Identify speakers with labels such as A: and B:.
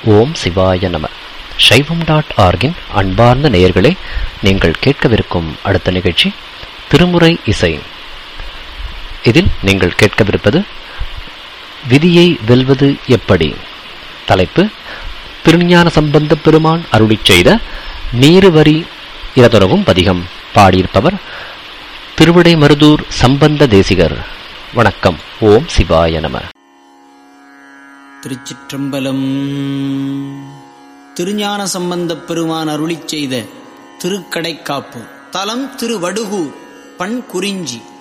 A: ஓம் சிவாய நம சைவம் டாட் ஆர்கின் அன்பார்ந்த நேயர்களே நீங்கள் கேட்கவிருக்கும் அடுத்த நிகழ்ச்சி திருமுறை இசை இதில் நீங்கள் கேட்கவிருப்பது விதியை வெல்வது எப்படி தலைப்பு திருஞான சம்பந்த பெருமான் அருளிச் செய்த நீருவரி இரதொரவும் பதிகம் பாடியிருப்பவர் திருவிடை மருதூர் சம்பந்த தேசிகர் வணக்கம் ஓம் சிவாய நம
B: திருச்சிற்றம்பலம் திருஞான சம்பந்தப் பெருமான் அருளிச் செய்த திருக்கடைக்காப்பு தலம் திருவடுகூர் பண் குறிஞ்சி